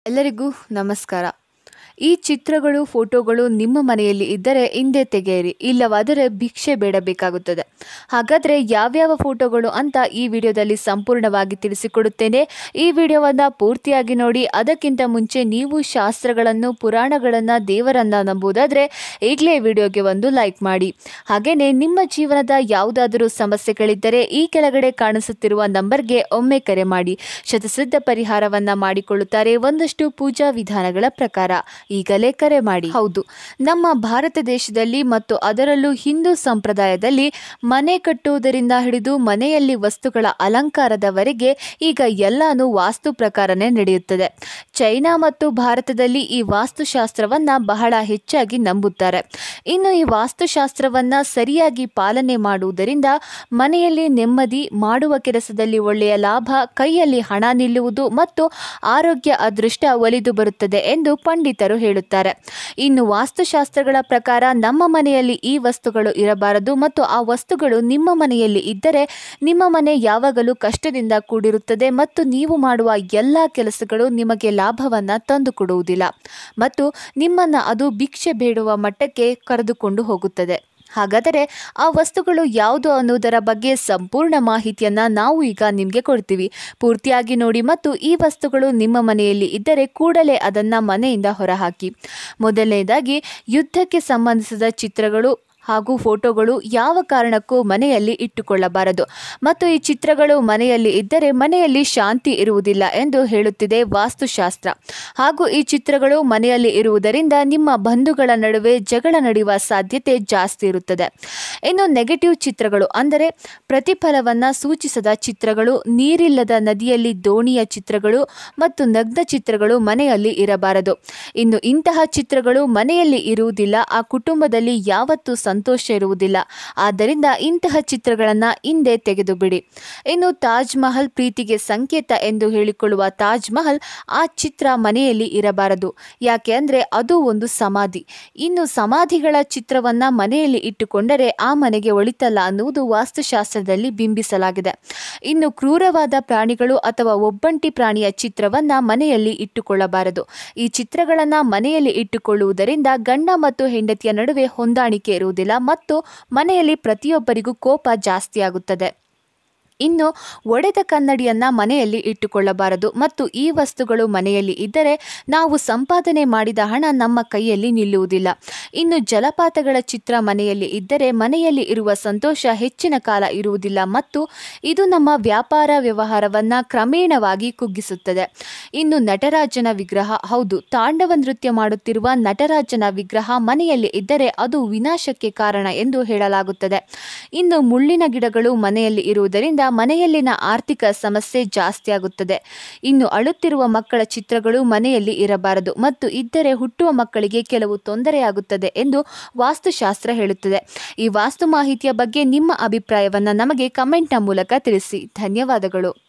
ಎಲ್ಲರಿಗೂ ನಮಸ್ಕಾರ ಈ ಚಿತ್ರಗಳು ಫೋಟೋಗಳು ನಿಮ್ಮ ಮನೆಯಲ್ಲಿ ಇದ್ದರೆ ಹಿಂದೆ ತೆಗೆಯಿರಿ ಇಲ್ಲವಾದರೆ ಭಿಕ್ಷೆ ಬೇಡಬೇಕಾಗುತ್ತದೆ ಹಾಗಾದರೆ ಯಾವ್ಯಾವ ಫೋಟೋಗಳು ಅಂತ ಈ ವಿಡಿಯೋದಲ್ಲಿ ಸಂಪೂರ್ಣವಾಗಿ ತಿಳಿಸಿಕೊಡುತ್ತೇನೆ ಈ ವಿಡಿಯೋವನ್ನು ಪೂರ್ತಿಯಾಗಿ ನೋಡಿ ಅದಕ್ಕಿಂತ ಮುಂಚೆ ನೀವು ಶಾಸ್ತ್ರಗಳನ್ನು ಪುರಾಣಗಳನ್ನು ದೇವರನ್ನ ನಂಬುವುದಾದರೆ ಈಗಲೇ ವಿಡಿಯೋಗೆ ಒಂದು ಲೈಕ್ ಮಾಡಿ ಹಾಗೆಯೇ ನಿಮ್ಮ ಜೀವನದ ಯಾವುದಾದರೂ ಸಮಸ್ಯೆಗಳಿದ್ದರೆ ಈ ಕೆಳಗಡೆ ಕಾಣಿಸುತ್ತಿರುವ ನಂಬರ್ಗೆ ಒಮ್ಮೆ ಕರೆ ಮಾಡಿ ಶತಸಿದ್ಧ ಪರಿಹಾರವನ್ನ ಮಾಡಿಕೊಳ್ಳುತ್ತಾರೆ ಒಂದಷ್ಟು ಪೂಜಾ ವಿಧಾನಗಳ ಪ್ರಕಾರ ಈಗಲೇ ಕರೆ ಮಾಡಿ ಹೌದು ನಮ್ಮ ಭಾರತ ದೇಶದಲ್ಲಿ ಮತ್ತು ಅದರಲ್ಲೂ ಹಿಂದೂ ಸಂಪ್ರದಾಯದಲ್ಲಿ ಮನೆ ಕಟ್ಟುವುದರಿಂದ ಹಿಡಿದು ಮನೆಯಲ್ಲಿ ವಸ್ತುಗಳ ಅಲಂಕಾರದವರೆಗೆ ಈಗ ಎಲ್ಲಾನು ವಾಸ್ತು ಪ್ರಕಾರನೇ ನಡೆಯುತ್ತದೆ ಚೈನಾ ಮತ್ತು ಭಾರತದಲ್ಲಿ ಈ ವಾಸ್ತುಶಾಸ್ತ್ರವನ್ನ ಬಹಳ ಹೆಚ್ಚಾಗಿ ನಂಬುತ್ತಾರೆ ಇನ್ನು ಈ ವಾಸ್ತುಶಾಸ್ತ್ರವನ್ನ ಸರಿಯಾಗಿ ಪಾಲನೆ ಮಾಡುವುದರಿಂದ ಮನೆಯಲ್ಲಿ ನೆಮ್ಮದಿ ಮಾಡುವ ಕೆಲಸದಲ್ಲಿ ಒಳ್ಳೆಯ ಲಾಭ ಕೈಯಲ್ಲಿ ಹಣ ನಿಲ್ಲುವುದು ಮತ್ತು ಆರೋಗ್ಯ ಅದೃಷ್ಟ ಒಲಿದು ಬರುತ್ತದೆ ಎಂದು ಪಂಡಿತರು ಹೇಳುತ್ತಾರೆ ಇನ್ನು ವಾಸ್ತುಶಾಸ್ತ್ರಗಳ ಪ್ರಕಾರ ನಮ್ಮ ಮನೆಯಲ್ಲಿ ಈ ವಸ್ತುಗಳು ಇರಬಾರದು ಮತ್ತು ಆ ವಸ್ತುಗಳು ನಿಮ್ಮ ಮನೆಯಲ್ಲಿ ಇದ್ದರೆ ನಿಮ್ಮ ಮನೆ ಯಾವಾಗಲೂ ಕಷ್ಟದಿಂದ ಕೂಡಿರುತ್ತದೆ ಮತ್ತು ನೀವು ಮಾಡುವ ಎಲ್ಲ ಕೆಲಸಗಳು ನಿಮಗೆ ಲಾಭವನ್ನ ತಂದುಕೊಡುವುದಿಲ್ಲ ಮತ್ತು ನಿಮ್ಮನ್ನ ಅದು ಭಿಕ್ಷೆ ಬೇಡುವ ಮಟ್ಟಕ್ಕೆ ಕರೆದುಕೊಂಡು ಹೋಗುತ್ತದೆ ಹಾಗಾದರೆ ಆ ವಸ್ತುಗಳು ಯಾವುದು ಅನ್ನೋದರ ಬಗ್ಗೆ ಸಂಪೂರ್ಣ ಮಾಹಿತಿಯನ್ನು ನಾವು ಈಗ ನಿಮಗೆ ಕೊಡ್ತೀವಿ ಪೂರ್ತಿಯಾಗಿ ನೋಡಿ ಮತ್ತು ಈ ವಸ್ತುಗಳು ನಿಮ್ಮ ಮನೆಯಲ್ಲಿ ಇದ್ದರೆ ಕೂಡಲೇ ಅದನ್ನು ಮನೆಯಿಂದ ಹೊರಹಾಕಿ ಮೊದಲನೇದಾಗಿ ಯುದ್ಧಕ್ಕೆ ಸಂಬಂಧಿಸಿದ ಚಿತ್ರಗಳು ಹಾಗೂ ಫೋಟೋಗಳು ಯಾವ ಕಾರಣಕ್ಕೂ ಮನೆಯಲ್ಲಿ ಇಟ್ಟುಕೊಳ್ಳಬಾರದು ಮತ್ತು ಈ ಚಿತ್ರಗಳು ಮನೆಯಲ್ಲಿ ಇದ್ದರೆ ಮನೆಯಲ್ಲಿ ಶಾಂತಿ ಇರುವುದಿಲ್ಲ ಎಂದು ಹೇಳುತ್ತಿದೆ ವಾಸ್ತುಶಾಸ್ತ್ರ ಹಾಗೂ ಈ ಚಿತ್ರಗಳು ಮನೆಯಲ್ಲಿ ಇರುವುದರಿಂದ ನಿಮ್ಮ ಬಂಧುಗಳ ನಡುವೆ ಜಗಳ ನಡೆಯುವ ಸಾಧ್ಯತೆ ಜಾಸ್ತಿ ಇರುತ್ತದೆ ಇನ್ನು ನೆಗೆಟಿವ್ ಚಿತ್ರಗಳು ಅಂದರೆ ಪ್ರತಿಫಲವನ್ನು ಸೂಚಿಸದ ಚಿತ್ರಗಳು ನೀರಿಲ್ಲದ ನದಿಯಲ್ಲಿ ದೋಣಿಯ ಚಿತ್ರಗಳು ಮತ್ತು ನಗ್ನ ಚಿತ್ರಗಳು ಮನೆಯಲ್ಲಿ ಇರಬಾರದು ಇನ್ನು ಇಂತಹ ಚಿತ್ರಗಳು ಮನೆಯಲ್ಲಿ ಇರುವುದಿಲ್ಲ ಆ ಕುಟುಂಬದಲ್ಲಿ ಯಾವತ್ತೂ ಸಂತೋಷ ಇರುವುದಿಲ್ಲ ಆದ್ದರಿಂದ ಇಂತಹ ಚಿತ್ರಗಳನ್ನು ಹಿಂದೆ ತೆಗೆದು ಬಿಡಿ ಇನ್ನು ತಾಜ್ ಮಹಲ್ ಪ್ರೀತಿಗೆ ಸಂಕೇತ ಎಂದು ಹೇಳಿಕೊಳ್ಳುವ ತಾಜ್ ಮಹಲ್ ಆ ಚಿತ್ರ ಮನೆಯಲ್ಲಿ ಇರಬಾರದು ಯಾಕೆ ಅಂದರೆ ಅದು ಒಂದು ಸಮಾಧಿ ಇನ್ನು ಸಮಾಧಿಗಳ ಚಿತ್ರವನ್ನ ಮನೆಯಲ್ಲಿ ಇಟ್ಟುಕೊಂಡರೆ ಆ ಮನೆಗೆ ಒಳಿತಲ್ಲ ಅನ್ನುವುದು ವಾಸ್ತುಶಾಸ್ತ್ರದಲ್ಲಿ ಬಿಂಬಿಸಲಾಗಿದೆ ಇನ್ನು ಕ್ರೂರವಾದ ಪ್ರಾಣಿಗಳು ಅಥವಾ ಒಬ್ಬಂಟಿ ಪ್ರಾಣಿಯ ಚಿತ್ರವನ್ನ ಮನೆಯಲ್ಲಿ ಇಟ್ಟುಕೊಳ್ಳಬಾರದು ಈ ಚಿತ್ರಗಳನ್ನು ಮನೆಯಲ್ಲಿ ಇಟ್ಟುಕೊಳ್ಳುವುದರಿಂದ ಗಂಡ ಮತ್ತು ಹೆಂಡತಿಯ ನಡುವೆ ಹೊಂದಾಣಿಕೆ ಇರುವುದಿಲ್ಲ ಮತ್ತು ಮನೆಯಲ್ಲಿ ಪ್ರತಿಯೊಬ್ಬರಿಗೂ ಕೋಪ ಜಾಸ್ತಿಯಾಗುತ್ತದೆ ಇನ್ನು ಒಡೆದ ಕನ್ನಡಿಯನ್ನ ಮನೆಯಲ್ಲಿ ಇಟ್ಟುಕೊಳ್ಳಬಾರದು ಮತ್ತು ಈ ವಸ್ತುಗಳು ಮನೆಯಲ್ಲಿ ಇದ್ದರೆ ನಾವು ಸಂಪಾದನೆ ಮಾಡಿದ ಹಣ ನಮ್ಮ ಕೈಯಲ್ಲಿ ನಿಲ್ಲುವುದಿಲ್ಲ ಇನ್ನು ಜಲಪಾತಗಳ ಚಿತ್ರ ಮನೆಯಲ್ಲಿ ಇದ್ದರೆ ಮನೆಯಲ್ಲಿ ಇರುವ ಸಂತೋಷ ಹೆಚ್ಚಿನ ಕಾಲ ಇರುವುದಿಲ್ಲ ಮತ್ತು ಇದು ನಮ್ಮ ವ್ಯಾಪಾರ ವ್ಯವಹಾರವನ್ನ ಕ್ರಮೇಣವಾಗಿ ಕುಗ್ಗಿಸುತ್ತದೆ ಇನ್ನು ನಟರಾಜನ ವಿಗ್ರಹ ಹೌದು ತಾಂಡವ ನೃತ್ಯ ಮಾಡುತ್ತಿರುವ ನಟರಾಜನ ವಿಗ್ರಹ ಮನೆಯಲ್ಲಿ ಇದ್ದರೆ ಅದು ವಿನಾಶಕ್ಕೆ ಕಾರಣ ಎಂದು ಹೇಳಲಾಗುತ್ತದೆ ಇನ್ನು ಮುಳ್ಳಿನ ಗಿಡಗಳು ಮನೆಯಲ್ಲಿ ಇರುವುದರಿಂದ ಮನೆಯಲ್ಲಿನ ಆರ್ಥಿಕ ಸಮಸ್ಯೆ ಜಾಸ್ತಿಯಾಗುತ್ತದೆ ಇನ್ನು ಅಳುತ್ತಿರುವ ಮಕ್ಕಳ ಚಿತ್ರಗಳು ಮನೆಯಲ್ಲಿ ಇರಬಾರದು ಮತ್ತು ಇದ್ದರೆ ಹುಟ್ಟುವ ಮಕ್ಕಳಿಗೆ ಕೆಲವು ತೊಂದರೆಯಾಗುತ್ತದೆ ಎಂದು ವಾಸ್ತುಶಾಸ್ತ್ರ ಹೇಳುತ್ತದೆ ಈ ವಾಸ್ತು ಮಾಹಿತಿಯ ಬಗ್ಗೆ ನಿಮ್ಮ ಅಭಿಪ್ರಾಯವನ್ನು ನಮಗೆ ಕಮೆಂಟ್ನ ಮೂಲಕ ತಿಳಿಸಿ ಧನ್ಯವಾದಗಳು